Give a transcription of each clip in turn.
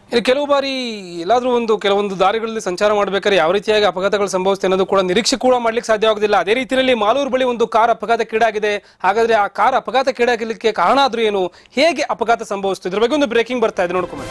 ಇನ್ನು ಕೆಲವು ಬಾರಿ ಎಲ್ಲಾದ್ರೂ ಒಂದು ಕೆಲವೊಂದು ದಾರಿಗಳಲ್ಲಿ ಸಂಚಾರ ಮಾಡಬೇಕಾದ್ರೆ ಯಾವ ರೀತಿಯಾಗಿ ಅಪಘಾತಗಳು ಸಂಭವಿಸುತ್ತೆ ಅನ್ನೋದು ಕೂಡ ನಿರೀಕ್ಷೆ ಕೂಡ ಮಾಡ್ಲಿಕ್ಕೆ ಸಾಧ್ಯ ಆಗೋದಿಲ್ಲ ಅದೇ ರೀತಿಯಲ್ಲಿ ಮಾಲೂರು ಬಳಿ ಒಂದು ಕಾರ್ ಅಪಘಾತಕ್ಕೀಡಾಗಿದೆ ಹಾಗಾದ್ರೆ ಆ ಕಾರ್ ಅಪಘಾತಕ್ಕೀಡಾಗಲಿಕ್ಕೆ ಕಾರಣ ಆದ್ರೂ ಏನು ಹೇಗೆ ಅಪಘಾತ ಸಂಭವಿಸ್ತು ಇದ್ರ ಬಗ್ಗೆ ಒಂದು ಬ್ರೇಕಿಂಗ್ ಬರ್ತಾ ಇದೆ ನೋಡ್ಕೊಂಬ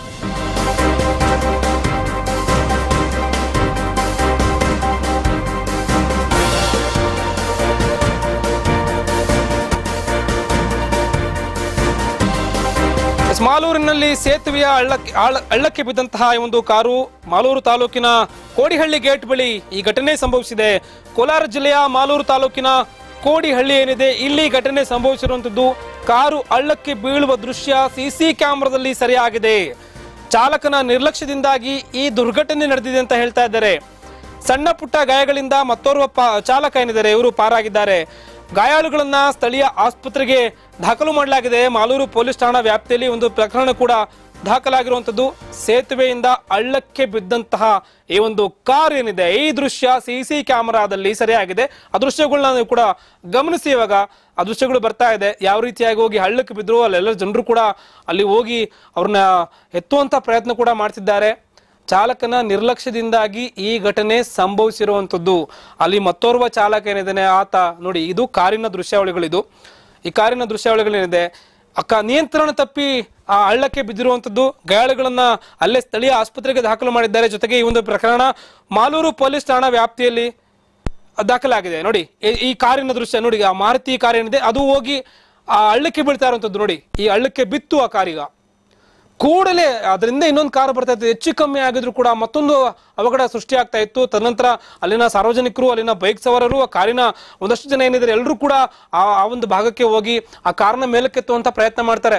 ಎಸ್, ಮಾಲೂರಿನಲ್ಲಿ ಸೇತುವೆಯ ಹಳ್ಳಕ್ಕೆ ಆಳ- ಹಳ್ಳಕ್ಕೆ ಬಿದ್ದಂತಹ ಈ ಒಂದು ಕಾರು ಮಾಲೂರು ತಾಲೂಕಿನ ಕೋಡಿಹಳ್ಳಿ ಗೇಟ್ ಬಳಿ ಈ ಘಟನೆ ಸಂಭವಿಸಿದೆ ಕೋಲಾರ ಜಿಲ್ಲೆಯ ಮಾಲೂರು ತಾಲೂಕಿನ ಕೋಡಿಹಳ್ಳಿ ಏನಿದೆ ಇಲ್ಲಿ ಘಟನೆ ಸಂಭವಿಸಿರುವಂತದ್ದು ಕಾರು ಹಳ್ಳಕ್ಕೆ ಬೀಳುವ ದೃಶ್ಯ ಸಿಸಿ ಕ್ಯಾಮೆರಾದಲ್ಲಿ ಸೆರೆಯಾಗಿದೆ ಚಾಲಕನ ನಿರ್ಲಕ್ಷ್ಯದಿಂದಾಗಿ ಈ ದುರ್ಘಟನೆ ನಡೆದಿದೆ ಅಂತ ಹೇಳ್ತಾ ಇದ್ದಾರೆ ಸಣ್ಣ ಪುಟ್ಟ ಗಾಯಗಳಿಂದ ಮತ್ತೋರ್ವ ಪ- ಚಾಲಕ ಏನಿದ್ದಾರೆ ಇವರು ಪಾರಾಗಿದ್ದಾರೆ ಗಾಯಾಳುಗಳನ್ನ ಸ್ಥಳೀಯ ಆಸ್ಪತ್ರೆಗೆ ದಾಖಲು ಮಾಡಲಾಗಿದೆ ಮಾಲೂರು ಪೊಲೀಸ್ ಠಾಣಾ ವ್ಯಾಪ್ತಿಯಲ್ಲಿ ಒಂದು ಪ್ರಕರಣ ಕೂಡ ದಾಖಲಾಗಿರುವಂತದ್ದು ಸೇತುವೆಯಿಂದ ಹಳ್ಳಕ್ಕೆ ಬಿದ್ದಂತಹ ಈ ಒಂದು ಕಾರ್ ಏನಿದೆ ಈ ದೃಶ್ಯ ಸಿ ಸಿ ಕ್ಯಾಮೆರಾದಲ್ಲಿ ಸರಿಯಾಗಿದೆ ಆ ದೃಶ್ಯಗಳನ್ನ ನೀವು ಕೂಡ ಗಮನಿಸಿ ಇವಾಗ ಆ ದೃಶ್ಯಗಳು ಬರ್ತಾ ಇದೆ ಯಾವ ರೀತಿಯಾಗಿ ಹೋಗಿ ಹಳ್ಳಕ್ಕೆ ಬಿದ್ರು ಅಲ್ಲೆಲ್ಲ ಜನರು ಕೂಡ ಅಲ್ಲಿ ಹೋಗಿ ಅವ್ರನ್ನ ಎತ್ತುವಂತ ಪ್ರಯತ್ನ ಕೂಡ ಮಾಡ್ತಿದ್ದಾರೆ ಚಾಲಕನ ನಿರ್ಲಕ್ಷ್ಯದಿಂದಾಗಿ ಈ ಘಟನೆ ಸಂಭವಿಸಿರುವಂತದ್ದು ಅಲ್ಲಿ ಮತ್ತೋರ್ವ ಚಾಲಕ ಏನಿದ್ದಾನೆ ಆತ ನೋಡಿ ಇದು ಕಾರಿನ ದೃಶ್ಯಾವಳಿಗಳಿದು ಈ ಕಾರಿನ ದೃಶ್ಯಾವಳಿಗಳೇನಿದೆ ಅಕ್ಕ ನಿಯಂತ್ರಣ ತಪ್ಪಿ ಆ ಹಳ್ಳಕ್ಕೆ ಬಿದ್ದಿರುವಂತದ್ದು ಗಾಯಾಳುಗಳನ್ನ ಅಲ್ಲೇ ಸ್ಥಳೀಯ ಆಸ್ಪತ್ರೆಗೆ ದಾಖಲು ಮಾಡಿದ್ದಾರೆ ಜೊತೆಗೆ ಈ ಒಂದು ಪ್ರಕರಣ ಮಾಲೂರು ಪೊಲೀಸ್ ಠಾಣಾ ವ್ಯಾಪ್ತಿಯಲ್ಲಿ ದಾಖಲಾಗಿದೆ ನೋಡಿ ಈ- ಈ ಕಾರಿನ ದೃಶ್ಯ ನೋಡಿ ಆ ಮಾರುತಿ ಕಾರ್ ಏನಿದೆ ಅದು ಹೋಗಿ ಆ ಹಳ್ಳಕ್ಕೆ ಬೀಳ್ತಾ ಇರುವಂತದ್ದು ನೋಡಿ ಈ ಹಳ್ಳಕ್ಕೆ ಬಿತ್ತು ಆ ಕಾರೀಗ ಕೂಡಲೇ ಅದರಿಂದ ಇನ್ನೊಂದು ಕಾರ್ ಬರ್ತಾ ಇತ್ತು ಹೆಚ್ಚು ಕಮ್ಮಿ ಆಗಿದ್ರು ಕೂಡ ಮತ್ತೊಂದು ಅವಘಡ ಸೃಷ್ಟಿ ಆಗ್ತಾ ಇತ್ತು ತದನಂತರ ಅಲ್ಲಿನ ಸಾರ್ವಜನಿಕರು ಅಲ್ಲಿನ ಬೈಕ್ ಸವಾರರು ಆ ಕಾರಿನ ಒಂದಷ್ಟು ಜನ ಏನಿದ್ದಾರೆ ಎಲ್ಲರೂ ಕೂಡ ಆ ಆ ಒಂದು ಭಾಗಕ್ಕೆ ಹೋಗಿ ಆ ಕಾರ್ನ ಮೇಲಕ್ಕೆತ್ತುವಂತ ಪ್ರಯತ್ನ ಮಾಡ್ತಾರೆ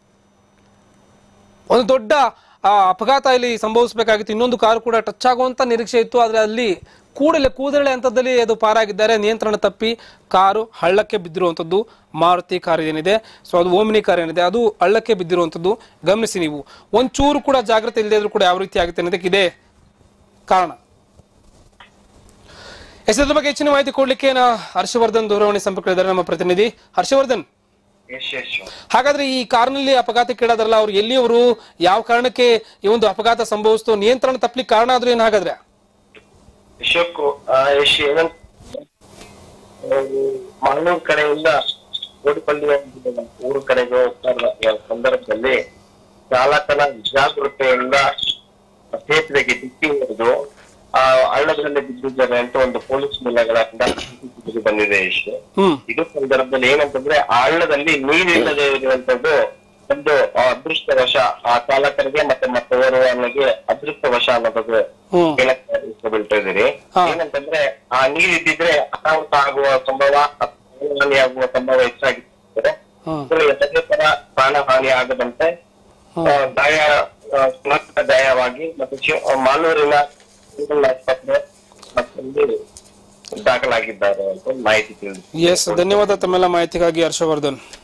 ಒಂದು ದೊಡ್ಡ ಆ, ಅಪಘಾತ ಇಲ್ಲಿ ಸಂಭವಿಸಬೇಕಾಗಿತ್ತು ಇನ್ನೊಂದು ಕಾರು ಕೂಡ ಟಚ್ ಆಗುವಂತ ನಿರೀಕ್ಷೆ ಇತ್ತು ಆದ್ರೆ ಅಲ್ಲಿ ಕೂಡಲೇ ಕೂದಳೆ ಹಂತದಲ್ಲಿ ಅದು ಪಾರಾಗಿದ್ದಾರೆ ನಿಯಂತ್ರಣ ತಪ್ಪಿ ಕಾರು ಹಳ್ಳಕ್ಕೆ ಬಿದ್ದಿರುವಂಥದ್ದು ಮಾರುತಿ ಕಾರ್ ಏನಿದೆ ಸೊ ಅದು ಓಮಿನಿ ಕಾರ್ ಏನಿದೆ ಅದು ಹಳ್ಳಕ್ಕೆ ಬಿದ್ದಿರುವಂಥದ್ದು ಗಮನಿಸಿ ನೀವು ಒಂಚೂರು ಕೂಡ ಜಾಗ್ರತೆ ಇಲ್ಲದೆ ಇದ್ರೂ ಕೂಡ ಯಾವ ರೀತಿ ಆಗುತ್ತೆ ಅನ್ನೋದಕ್ಕೆ ಇದೇ ಕಾರಣ ಎಸೆದ ಬಗ್ಗೆ ಹೆಚ್ಚಿನ ಮಾಹಿತಿ ಕೊಡ್ಲಿಕ್ಕೆ ನಾ ಹರ್ಷವರ್ಧನ್ ದೂರವಾಣಿ ಸಂಪರ್ಕದಲ್ಲಿದ್ದಾರೆ ನಮ್ಮ ಪ್ರತಿನಿಧಿ ಹರ್ಷವರ್ಧನ್ ಎಸ್ ಎಸ್ ಹಾಗಾದ್ರೆ ಈ ಕಾರ್ನಲ್ಲಿ ಅಪಘಾತಕ್ಕೀಡಾದ್ರಲ್ಲ ಅವ್ರು ಎಲ್ಲಿಯವರು ಯಾವ ಕಾರಣಕ್ಕೆ ಈ ಒಂದು ಅಪಘಾತ ಸಂಭವಿಸ್ತು ನಿಯಂತ್ರಣ ತಪ್ಪಲಿಕ್ಕೆ ಕಾರಣ ಆದ್ರೂ ಏನ್ ಹಾಗಾದ್ರೆ ಅಶೋಕ್ ಆ, ಯಶ್ ಏನಂತ ಮಂಗಳೂರು ಕಡೆಯಿಂದ ಕೋಡಿಪಲ್ಲಿ ಊರು ಕಡೆಗೆ ಹೋಗ್ತಾ ಇರುವ ಸಂದರ್ಭದಲ್ಲಿ ಚಾಲಕನ ಜಾಗೃತೆಯಿಂದ ಸೇತುವೆಗೆ ಡಿಕ್ಕಿ ಹೊಡೆದು ಆ ಹಳ್ಳದಲ್ಲಿ ಬಿದ್ದಿದ್ದಾರೆ ಅಂತ ಒಂದು ಪೊಲೀಸ್ ಮೂಲಗಳಿಂದ ತಿಳಿದು ಬಂದಿದೆ ಯಶ್ ಹ್ಮ್ ಇದು ಸಂದರ್ಭದಲ್ಲಿ ಏನಂತಂದ್ರೆ ಆ ಹಳ್ಳದಲ್ಲಿ ನೀರಿಲ್ಲದೆ ಇರುವಂತದ್ದು ಒಂದು ಅದೃಷ್ಟವಶ ಆ ಚಾಲಕರಿಗೆ ಮತ್ತೆ ಮತ್ತೋರ್ವನಿಗೆ ಅದೃಷ್ಟವಶ ಅನ್ನೋದು ಹ್ಮ್ ಹೇಳಕ್ ಬೀಳ್ತಾ ಇದೀರಿ ಹಾ. ಏನಂತಂದ್ರೆ ಆ ನೀರ್ ಇದ್ದಿದ್ರೆ ಅನಾಹುತ ಆಗುವ ಸಂಭವ ಹಾನಿ ಆಗುವ ಸಂಭವ ಹೆಚ್ಚಾಗಿರ್ತದೆ ಹ್ಮ್ ಇದು ಯಾವುದೇ ತರ ಪ್ರಾಣ ಹಾನಿ ಆಗದಂತೆ ಆ, ಗಾಯ ಆ, ಸ್ನಾತಕ ಗಾಯವಾಗಿ ಮತ್ತೆ ಶಿ- ಆ, ಮಾಲೂರಿನ ಸಿವಿಲ್ ಆಸ್ಪತ್ರೆ ಮತ್ತೊಂದು ದಾಖಲಾಗಿದ್ದಾರೆ ಅಂತ ಮಾಹಿತಿ ತಿಳಿದು ಎಸ್ ಧನ್ಯವಾದ ತಮ್ಮೆಲ್ಲ ಮಾಹಿತಿಗಾಗಿ ಹರ್ಷವರ್ಧನ್